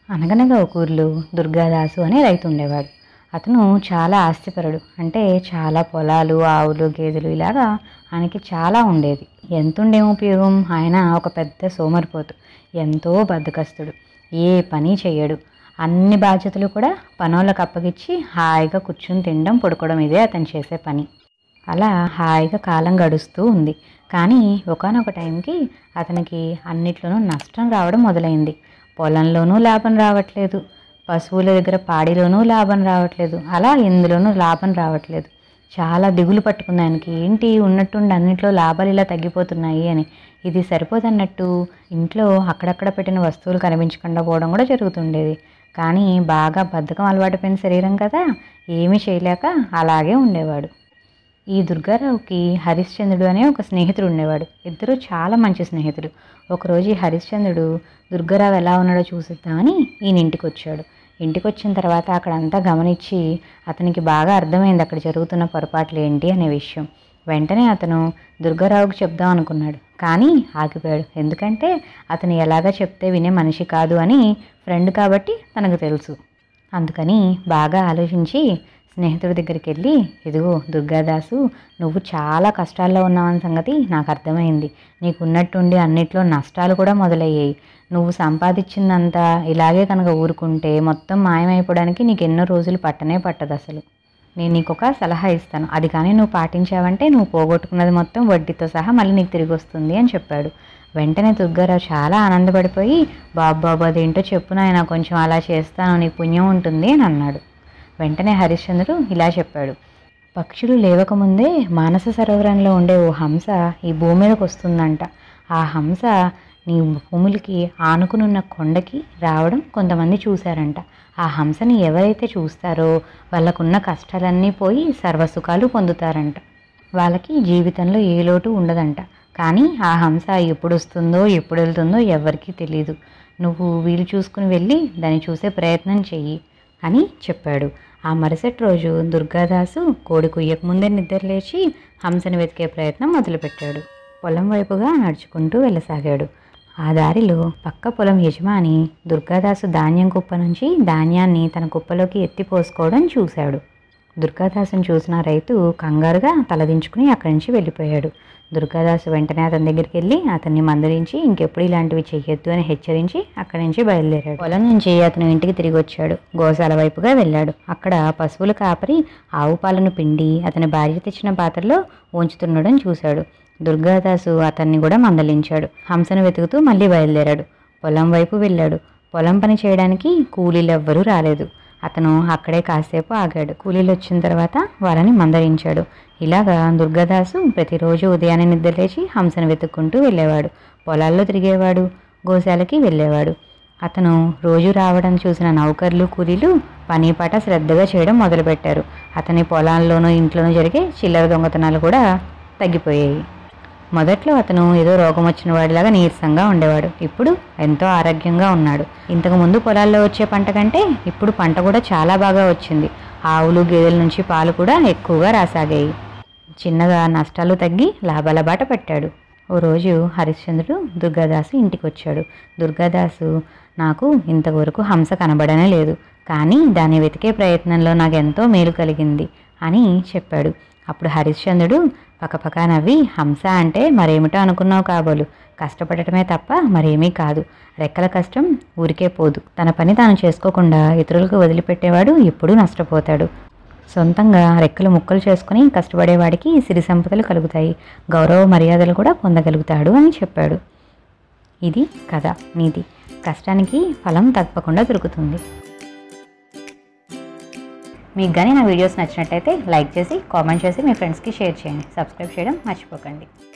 అనగనగా ఒక ఊర్లో దుర్గాదాసు అనే రైతు ఉండేవాడు అతను చాలా ఆస్తిపరుడు అంటే చాలా పొలాలు ఆవులు గేదెలు ఇలాగా ఆయనకి చాలా ఉండేది ఎంత ఉండేం ఉపయోగం ఆయన ఒక పెద్ద సోమరిపోతు ఎంతో బద్దకస్తుడు ఏ పని చెయ్యడు అన్ని బాధ్యతలు కూడా పనోళ్ళకు అప్పగిచ్చి హాయిగా కూర్చుని తినడం పడుకోవడం ఇదే అతను చేసే పని అలా హాయిగా కాలం గడుస్తూ ఉంది కానీ ఒకనొక టైంకి అతనికి అన్నిట్లోనూ నష్టం రావడం మొదలైంది పొలంలోనూ లాభం రావట్లేదు పశువుల దగ్గర పాడిలోనూ లాభం రావట్లేదు అలా ఇందులోనూ లాభం రావట్లేదు చాలా దిగులు పట్టుకుంది ఆయనకి ఏంటి ఉన్నట్టుండి అన్నింటిలో లాభాలు ఇలా తగ్గిపోతున్నాయి అని ఇది సరిపోదన్నట్టు ఇంట్లో అక్కడక్కడ పెట్టిన వస్తువులు కనిపించకుండా పోవడం కూడా జరుగుతుండేది కానీ బాగా బద్ధకం అలవాటుపోయిన శరీరం కదా ఏమీ చేయలేక అలాగే ఉండేవాడు ఈ దుర్గారావుకి హరిశ్చంద్రుడు అనే ఒక స్నేహితుడు ఉండేవాడు ఇద్దరు చాలా మంచి స్నేహితులు ఒకరోజు ఈ హరిశ్చంద్రుడు దుర్గారావు ఎలా ఉన్నాడో చూసిద్దామని ఈయన ఇంటికి వచ్చాడు ఇంటికి వచ్చిన తర్వాత అక్కడంతా గమనించి అతనికి బాగా అర్థమైంది అక్కడ జరుగుతున్న పొరపాట్లు ఏంటి అనే విషయం వెంటనే అతను దుర్గారావుకి చెప్దాం అనుకున్నాడు కానీ ఆగిపోయాడు ఎందుకంటే అతను ఎలాగా చెప్తే వినే మనిషి కాదు అని ఫ్రెండ్ కాబట్టి తనకు తెలుసు అందుకని బాగా ఆలోచించి స్నేహితుడి దగ్గరికి వెళ్ళి ఇదిగో దుర్గాదాసు నువ్వు చాలా కష్టాల్లో ఉన్నావన్న సంగతి నాకు అర్థమైంది నీకు ఉన్నట్టుండి అన్నిట్లో నష్టాలు కూడా మొదలయ్యాయి నువ్వు సంపాదించిందంతా ఇలాగే కనుక ఊరుకుంటే మొత్తం మాయమైపోవడానికి నీకు ఎన్నో రోజులు పట్టనే పట్టదు అసలు నేను నీకు ఒక సలహా ఇస్తాను అది కానీ నువ్వు పాటించావంటే నువ్వు పోగొట్టుకున్నది మొత్తం వడ్డీతో సహా మళ్ళీ నీకు తిరిగి వస్తుంది అని చెప్పాడు వెంటనే దుర్గారావు చాలా ఆనందపడిపోయి బాబు బాబు అదేంటో చెప్పు నాయన కొంచెం అలా చేస్తాను నీకు పుణ్యం ఉంటుంది అని అన్నాడు వెంటనే హరిశ్చంద్రుడు ఇలా చెప్పాడు పక్షులు లేవకముందే మానస సరోవరంలో ఉండే ఓ హంస ఈ భూమి మీదకి వస్తుందంట ఆ హంస నీ భూములకి ఆనుకునున్న కొండకి రావడం కొంతమంది చూశారంట ఆ హంసని ఎవరైతే చూస్తారో వాళ్ళకున్న కష్టాలన్నీ పోయి సర్వసుఖాలు పొందుతారంట వాళ్ళకి జీవితంలో ఏ లోటు ఉండదంట కానీ ఆ హంస ఎప్పుడు వస్తుందో ఎప్పుడు వెళ్తుందో ఎవరికీ తెలియదు నువ్వు వీలు చూసుకుని వెళ్ళి దాన్ని చూసే ప్రయత్నం చెయ్యి అని చెప్పాడు ఆ మరుసటి రోజు దుర్గాదాసు కోడి కుయ్యక ముందే నిద్ర లేచి హంసని వెతికే ప్రయత్నం మొదలుపెట్టాడు పొలం వైపుగా నడుచుకుంటూ వెళ్ళసాగాడు ఆ దారిలో పక్క పొలం యజమాని దుర్గాదాసు ధాన్యం కుప్ప నుంచి ధాన్యాన్ని తన కుప్పలోకి ఎత్తిపోసుకోవడం చూశాడు దుర్గాదాసుని చూసిన రైతు కంగారుగా తలదించుకుని అక్కడి నుంచి వెళ్ళిపోయాడు దుర్గాదాసు వెంటనే అతని దగ్గరికి వెళ్ళి అతన్ని మందరించి ఇంకెప్పుడు ఇలాంటివి చెయ్యొద్దు అని హెచ్చరించి అక్కడి నుంచి బయలుదేరాడు పొలం నుంచి అతను ఇంటికి తిరిగి వచ్చాడు గోశాల వైపుగా వెళ్ళాడు అక్కడ పశువుల కాపరి ఆవు పాలను పిండి అతని భార్య తెచ్చిన పాత్రలో ఉంచుతుండడం చూశాడు దుర్గాదాసు అతన్ని కూడా మందలించాడు హంసను వెతుకుతూ మళ్ళీ బయలుదేరాడు పొలం వైపు వెళ్ళాడు పొలం పని చేయడానికి కూలీలు ఎవ్వరూ రాలేదు అతను అక్కడే కాసేపు ఆగాడు కూలీలు వచ్చిన తర్వాత వాళ్ళని మందరించాడు ఇలాగా దుర్గాదాసు ప్రతిరోజు ఉదయాన్నే నిద్రలేచి హంసను వెతుక్కుంటూ వెళ్ళేవాడు పొలాల్లో తిరిగేవాడు గోశాలకి వెళ్ళేవాడు అతను రోజు రావడం చూసిన నౌకర్లు కూలీలు పని పాట శ్రద్ధగా చేయడం మొదలుపెట్టారు అతని పొలాల్లోనూ ఇంట్లోనూ జరిగే చిల్లర దొంగతనాలు కూడా తగ్గిపోయాయి మొదట్లో అతను ఏదో రోగం వచ్చిన వాడిలాగా నీరసంగా ఉండేవాడు ఇప్పుడు ఎంతో ఆరోగ్యంగా ఉన్నాడు ఇంతకు ముందు పొలాల్లో వచ్చే పంట కంటే ఇప్పుడు పంట కూడా చాలా బాగా వచ్చింది ఆవులు గేదెల నుంచి పాలు కూడా ఎక్కువగా రాసాగాయి చిన్నగా నష్టాలు తగ్గి లాభాల బాట పట్టాడు ఓ రోజు హరిశ్చంద్రుడు దుర్గాదాసు ఇంటికి వచ్చాడు దుర్గాదాసు నాకు ఇంతవరకు హంస కనబడనే లేదు కానీ దాన్ని వెతికే ప్రయత్నంలో నాకు ఎంతో మేలు కలిగింది అని చెప్పాడు అప్పుడు హరిశ్చంద్రుడు పకపక నవ్వి హంస అంటే మరేమిటో అనుకున్నావు కాబోలు కష్టపడటమే తప్ప మరేమీ కాదు రెక్కల కష్టం ఊరికే పోదు తన పని తాను చేసుకోకుండా ఇతరులకు వదిలిపెట్టేవాడు ఎప్పుడూ నష్టపోతాడు సొంతంగా రెక్కలు ముక్కలు చేసుకుని కష్టపడేవాడికి సిరి సంపదలు కలుగుతాయి గౌరవ మర్యాదలు కూడా పొందగలుగుతాడు అని చెప్పాడు ఇది కథ నీతి కష్టానికి ఫలం తప్పకుండా దొరుకుతుంది మీకు కానీ నా వీడియోస్ నచ్చినట్టయితే లైక్ చేసి కామెంట్ చేసి మీ ఫ్రెండ్స్కి షేర్ చేయండి సబ్స్క్రైబ్ చేయడం మర్చిపోకండి